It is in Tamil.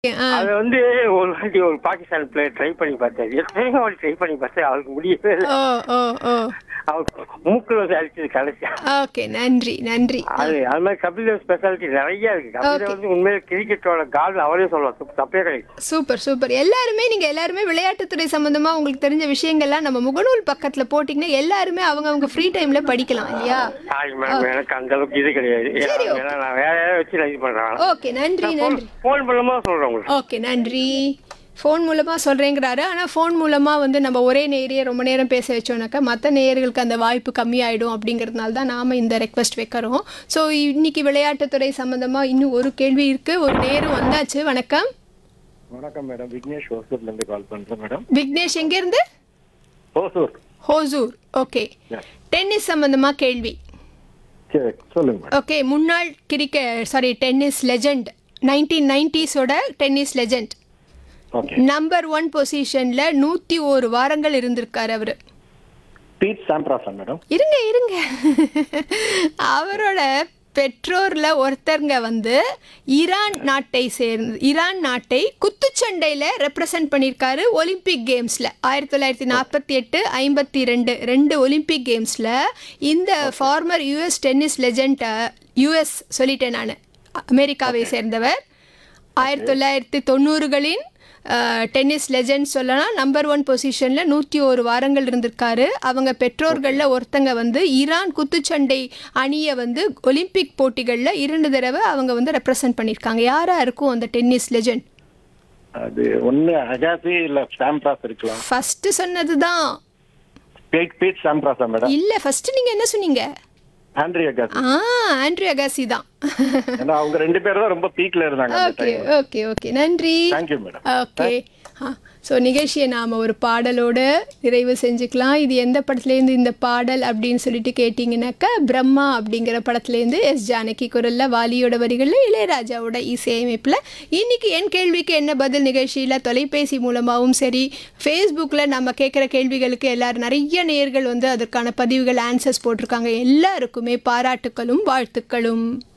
ஆ அது வந்து ஒரு வாட்டி ஒரு பாகிஸ்தான் பிளேயர் ட்ரை பண்ணி பார்த்தாரு எத்தனையோ வாட்டி ட்ரை பண்ணி பார்த்தா அவருக்கு முடியவே இல்லை ஓ ஓ ஓ அவர் மூக்கில் வந்து அடிச்சது கடைசியா ஓகே நன்றி நன்றி அது அது மாதிரி கபில் தேவ் ஸ்பெஷாலிட்டி நிறைய இருக்கு கபில் தேவ் வந்து உண்மையிலே கிரிக்கெட்டோட கால் அவரே சொல்லலாம் தப்பு- தப்பே கிடையாது சூப்பர் சூப்பர் எல்லாருமே நீங்க எல்லாருமே விளையாட்டுத்துறை சம்பந்தமா உங்களுக்கு தெரிஞ்ச விஷயங்கள்லாம் நம்ம முகநூல் பக்கத்துல போட்டீங்கன்னா எல்லாருமே அவங்க அவங்க ஃப்ரீ டைம்ல படிக்கலாம் இல்லையா சாரி மேடம் எனக்கு அந்த அளவுக்கு இது கிடையாது சரி, ஏன்னா நான் வேற யாரையாவது வச்சு நான் இது பண்றேன் ஓகே நன்றி நன்றி ஃபோன் பண்ணுமா சொல்றேன் உங்களுக்கு ஓகே நன்றி ஃபோன் மூலமாக சொல்கிறேங்கிறாரு ஆனால் ஃபோன் மூலமாக வந்து நம்ம ஒரே நேரையே ரொம்ப நேரம் பேச வச்சோன்னாக்கா மற்ற நேயர்களுக்கு அந்த வாய்ப்பு கம்மியாயிடும் அப்படிங்கிறதுனால தான் நாம் இந்த ரெக்வஸ்ட் வைக்கிறோம் ஸோ இன்னைக்கு விளையாட்டுத்துறை சம்மந்தமாக இன்னும் ஒரு கேள்வி இருக்குது ஒரு நேரம் வந்தாச்சு வணக்கம் வணக்கம் மேடம் விக்னேஷ் ஹோசூர்ல இருந்து கால் பண்றேன் மேடம் விக்னேஷ் எங்கேருந்து Hosur Hosur okay Yes. Tennis சம்மந்தமாக கேள்வி சரி சொல்லுங்க மேடம் ஓகே முன்னாள் cricket sorry tennis legend nineteen நைன்டிஸோட tennis legend okay number one பொசிஷன்ல நூத்தி ஒரு வாரங்கள் இருந்திருக்காரு அவரு பீட் சாம்ப்ராஸா மேடம் இருங்க இருங்க அவரோட பெற்றோர்ல ஒருத்தருங்க வந்து ஈரான் நாட்டை சேர்ந்து ஈரான் நாட்டை குத்துச்சண்டையில ரெப்ரசன்ட் பண்ணியிருக்காரு ஒலிம்பிக் கேம்ஸ்ல ஆயிரத்தி தொள்ளாயிரத்தி நாற்பத்தி எட்டு ஐம்பத்தி ரெண்டு ரெண்டு ஒலிம்பிக் கேம்ஸ்ல இந்த former US tennis legend US சொல்லிட்டேன் நான் அமெரிக்காவை சேர்ந்தவர் ஆயிரத்தி தொள்ளாயிரத்தி தொண்ணூறுகளின் டென்னிஸ் லெஜண்ட் சொல்லலாம் நம்பர் ஒன் பொசிஷனில் நூற்றி ஒரு வாரங்கள் இருந்திருக்காரு அவங்க பெற்றோர்களில் ஒருத்தங்க வந்து ஈரான் குத்துச்சண்டை அணியை வந்து ஒலிம்பிக் போட்டிகளில் இரண்டு தடவை அவங்க வந்து ரெப்ரசன்ட் பண்ணியிருக்காங்க யாரா இருக்கும் அந்த டென்னிஸ் லெஜண்ட் அது ஒண்ணு அகாசி இல்ல சாம்ப்ராஸ் இருக்கலாம் ஃபர்ஸ்ட் சொன்னது தான் பீட் பீட் சாம்ப்ராஸா மேடம் இல்லை ஃபர்ஸ்ட் நீங்கள் என்ன சொன்னீங்க ஆண்ட்ரி அகாசி ஆ ஆண்ட்ரி அகாசி தான் ஏன்னா அவங்க ரெண்டு பேரும் தான் ரொம்ப பீக்ல இருந்தாங்க அந்த ஓகே டைம் ஓகே ஓகே நன்றி தேங்க்யூ மேடம் ஓகே ஸோ நிகழ்ச்சியை நாம் ஒரு பாடலோடு நிறைவு செஞ்சுக்கலாம் இது எந்த படத்துலேருந்து இந்த பாடல் அப்படின்னு சொல்லிட்டு கேட்டிங்கனாக்கா பிரம்மா அப்படிங்கிற படத்துலேருந்து எஸ் ஜானகி குரலில் வாலியோட வரிகளில் இளையராஜாவோட இசையமைப்பில் இன்னைக்கு என் கேள்விக்கு என்ன பதில் நிகழ்ச்சியில் தொலைபேசி மூலமாகவும் சரி ஃபேஸ்புக்கில் நம்ம கேட்குற கேள்விகளுக்கு எல்லாரும் நிறைய நேயர்கள் வந்து அதற்கான பதிவுகள் ஆன்சர்ஸ் போட்டிருக்காங்க எல்லாருக்குமே பாராட்டுக்களும் வாழ்த்துக்களும்